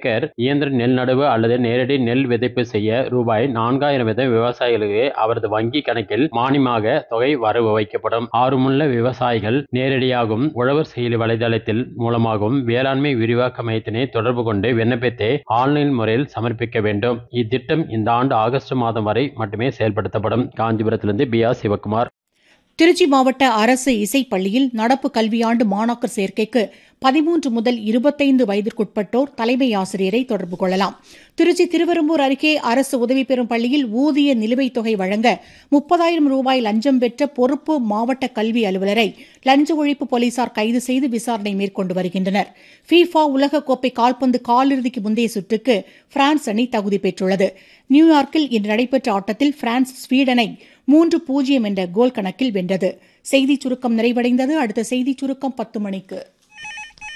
acre இயந்திர நெல் நடவு அல்லது நேரடி நெல் விதைப்பு செய்ய ரூபாய் நான்காயிரம் வீதம் விவசாயிகளுக்கு அவரது வங்கி கணக்கில் மானியமாக தொகை வரவு வைக்கப்படும் ஆர்வமுள்ள விவசாயிகள் நேரடியாகவும் உழவர் செயலி வலைதளத்தில் மூலமாகவும் வேளாண்மை விரிவாக்க மையத்தினை தொடர்பு கொண்டு விண்ணப்பித்தை ஆன்லைன் முறையில் சமர்ப்பிக்க வேண்டும் இத்திட்டம் இந்த ஆண்டு ஆகஸ்ட் மாதம் வரை மட்டுமே செயல்படுத்தப்படும் காஞ்சிபுரத்திலிருந்து பி ஆர் சிவகுமார் திருச்சி மாவட்ட அரசு இசைப்பள்ளியில் நடப்பு கல்வியாண்டு மாணாக்கர் சேர்க்கைக்கு பதிமூன்று முதல் இருபத்தைந்து வயதிற்குட்பட்டோர் தலைமை ஆசிரியரை தொடர்பு கொள்ளலாம் திருச்சி திருவெரும்பூர் அருகே அரசு உதவி பெறும் பள்ளியில் ஊதிய நிலுவைத் தொகை வழங்க முப்பதாயிரம் ரூபாய் லஞ்சம் பெற்ற பொறுப்பு மாவட்ட கல்வி அலுவலரை லஞ்ச ஒழிப்பு போலீசார் கைது செய்து விசாரணை மேற்கொண்டு வருகின்றனர் ஃபீஃபா உலகக்கோப்பை கால்பந்து காலிறுதிக்கு முந்தைய சுற்றுக்கு பிரான்ஸ் அணி தகுதி பெற்றுள்ளது நியூயார்க்கில் இன்று நடைபெற்ற ஆட்டத்தில் பிரான்ஸ் ஸ்வீடனை மூன்று பூஜ்ஜியம் என்ற கோல் கணக்கில் வென்றது செய்திச் சுருக்கம் நிறைவடைந்தது அடுத்த செய்திச் சுருக்கம் பத்து மணிக்கு